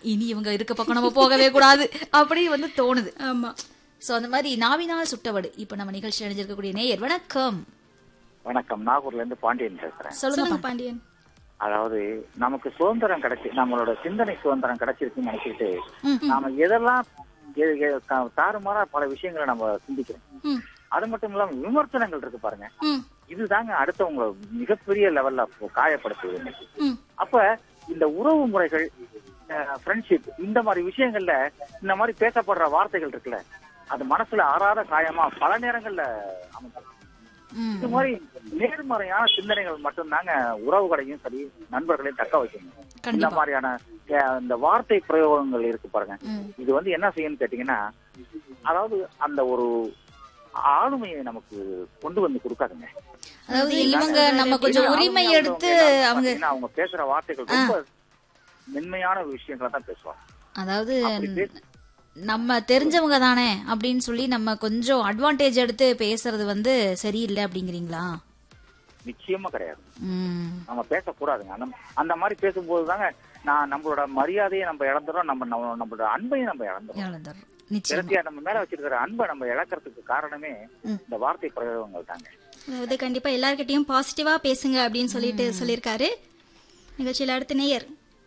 இனி இவங்க இருக்க பக்கம் நம்ம போகவே கூடாது அப்படி வந்து தோணுது ஆமா சோ அந்த மாதிரி நாவினால் சுட்டவடு இப்ப நம்ம நிகழ்ச்சி அணிஞ்சிருக்கக்கூடிய நேயர் வணக்கம் வணக்கம் நாகூர்ல இருந்து பாண்டியன் பேசுறேன் சொல்லுங்க சொல்லுங்க பாண்டியன் அதாவது நமக்கு சுதந்திரம் கிடைச்சி நம்மளோட சிந்தனை சுதந்திரம் கிடைச்சிருக்குன்னு நினைச்சிட்டு நாம எதெல்லாம் எ- எ- த- தாறுமாறா பல விஷயங்களை நம்ம சிந்திக்கிறோம் ம், அது மட்டும் இல்லாம விமர்சனங்கள் இருக்கு பாருங்க ம், இதுதாங்க அடுத்தவங்களை மிகப்பெரிய லெவல்ல காயப்படுத்துது இன்னைக்கு ம். அப்ப இந்த உறவு முறைகள் ஃப்ரெண்ட்ஷிப் இந்த மாதிரி விஷயங்கள்ல இந்த மாதிரி பேசப்படுற வார்த்தைகள் இருக்குல்ல அது மனசுல ஆறாத காயமா பல நேரங்கள்ல அமைஞ்சிடும் ம். இது மாதிரி நேர்மறையான சிந்தனைகள் மட்டும்தாங்க உறவுகளையும் சரி நண்பர்களையும் தக்க வைக்கணும் இந்த கண்டிப்பா. மாதிரியான அஹ், இந்த வார்த்தை பிரயோகங்கள் இருக்கு பாருங்க ம். இது வந்து என்ன செய்யும்னு கேட்டீங்கன்னா அதாவது அந்த ஒரு ஆளுமையை நமக்கு கொண்டு வந்து கொடுக்காதுங்க அதாவது இவங்க நம்ம கொஞ்சம் உரிமை ஆளுமையா எடுத்து உள்ளவங்க அவங்க பாத்தீங்கன்னா, அவங்க பேசுற வார்த்தைகள் ரொம்ப மென்மையான விஷயங்களை தான் பேசுவாங்க அதாவது அப்படி பேச- நம்ம தெரிஞ்சவங்க தானே அப்படின்னு சொல்லி நம்ம கொஞ்சம் அட்வான்டேஜ் எடுத்து பேசுறது வந்து சரியில்லை அப்படிங்கிறீங்களா நிச்சயமா கிடையாது ம் நம்ம பேசக்கூடாதுங்க அந்த அந்த மாதிரி பேசும்போது தாங்க நான் நம்மளோட மரியாதையை நம்ம இழந்துறோம் நம்ம நம்ம- நம்மளோட அன்பையும் நம்ம இழந்துறோம் இழந்துடுறோம். நிச்சயம் இறுதியா நம்ம மேல வச்சிருக்கிற அன்பை நம்ம இழக்கிறதுக்கு காரணமே இந்த வார்த்தை பிரயோகங்கள் தாங்க அதாவது கண்டிப்பா எல்லார்கிட்டயும் பாசிட்டிவா பேசுங்க அப்படின்னு சொல்லிட்டு சொல்லியிருக்காரு நிகழ்ச்சியில அடுத்த நேயர்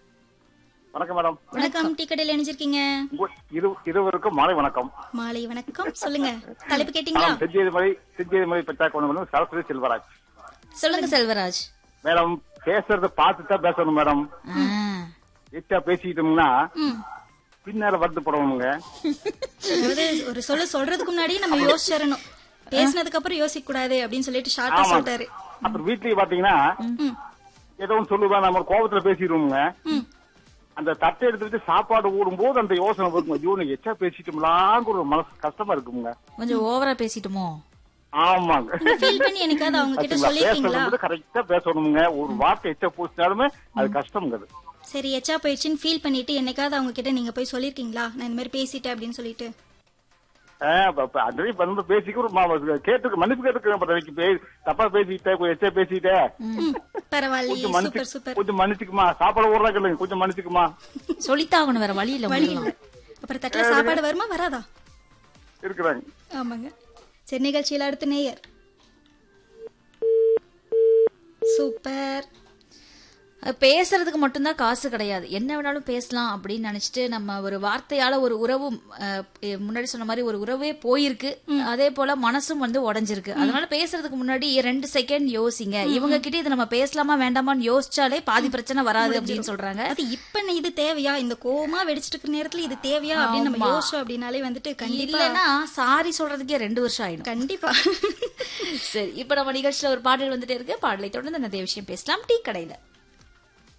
வணக்கம் மேடம் வணக்கம் டீ கடையில் இணைஞ்சிருக்கீங்க உங்க இரு இருவருக்கும் மாலை வணக்கம் மாலை வணக்கம் சொல்லுங்க தலைப்பு கேட்டீங்களா நான் செஞ்சேது மலை செஞ்சேது மலை பெற்றா கொண்டு வந்து சரஸ்வதி செல்வராஜ் சொல்லுங்க செல்வராஜ் மேடம் பேசுறத பார்த்து தான் பேசணும் மேடம் ஆ. எச்சா பேசிக்கிட்டோம்னா ம். பின்னால வருத்தப்படுவோமுங்க அதாவது ஒரு சொல்ல சொல்றதுக்கு முன்னாடி நம்ம யோசிச்சிடணும் பேசினதுக்கு அப்புறம் யோசிக்க கூடாது அப்படின்னு சொல்லிட்டு ஷார்ட்டா ஆமா சொல்லிட்டாரு அப்புறம் வீட்லயே பாத்தீங்கன்னா ம், ஏதோ ஒன்று சொல்லுவேன் நம்ம கோபத்துல பேசிடுவோமுங்க ம். அந்த தட்டை எடுத்து வச்சு சாப்பாடு ஊடும்போது அந்த யோசனை வருங்க ஐயோ நீ எச்சா பேசிட்டோம்லாங்கிற ஒரு மனசு கஷ்டமா இருக்குங்க கொஞ்சம் ஓவரா பேசிட்டுமோ ஆமாங்க ஃபீல் பண்ணி எனக்காவது அவங்க கிட்ட சொல்லிருக்கீங்களா பேசுறது கரெக்டா பேசணுங்க ஒரு வார்த்தை எச்சா போச்சுனாலுமே அது கஷ்டம்ங்கிறது சரி எச்சா போயிடுச்சுன்னு ஃபீல் பண்ணிட்டு என்னைக்காவது அவங்க கிட்ட நீங்க போய் சொல்லிருக்கீங்களா நான் இந்த மாதிரி பேசிட்டேன் அப்படின்னு சொல்லிட்டு அதுவே வந்து பேசிக்க ஒரு மா- கேட்டு மன்னிப்பு கேட்டுக்க பே- தப்பா பேசிக்கிட்டேன் கொஞ்சம் எச்சா பேசிட்டேன் ம், பரவாயில்லையே கொஞ்சம் சூப்பர் மன்னிச்சு சூப்பர் கொஞ்சம் மன்னிச்சுக்குமா சாப்பாடு ஓடுறாங்க இல்லைங்க கொஞ்சம் மன்னிச்சுக்குமா சொல்லித்தாகணும் வேற வழி இல்ல வழி உங்களுக்கு. இல்ல அப்புறம் தட்டுல சாப்பாடு வருமா வராதா இருக்கிறாங்க ஆமாங்க சரி நிகழ்ச்சியில் அடுத்த நேயர் சூப்பர் பேசுறதுக்கு மட்டும்தான் காசு கிடையாது என்ன வேணாலும் பேசலாம் அப்படின்னு நினைச்சிட்டு நம்ம ஒரு வார்த்தையால ஒரு உறவும் அஹ், எ- முன்னாடி சொன்ன மாதிரி ஒரு உறவே போயிருக்கு அதே போல மனசும் வந்து உடைஞ்சிருக்கு அதனால பேசுறதுக்கு முன்னாடி ரெண்டு செகண்ட் யோசிங்க இவங்க கிட்ட இது நம்ம பேசலாமா வேண்டாமான்னு யோசிச்சாலே பாதி பிரச்சனை வராது அப்படின்னு சொல்றாங்க அது இப்ப நீ இது தேவையா இந்த கோவமா வெடிச்சிட்டு இருக்கிற நேரத்துல இது தேவையா அப்படின்னு நம்ம யோசிச்சோம் அப்படின்னாலே வந்துட்டு கண்டிப்பா இல்லைன்னா சாரி சொல்றதுக்கே ரெண்டு வருஷம் ஆயிடும் கண்டிப்பா சரி இப்ப நம்ம நிகழ்ச்சியில ஒரு பாடல் வந்துட்டே இருக்கு பாடலை தொடர்ந்து நிறைய விஷயம் பேசலாம் டீ கடையில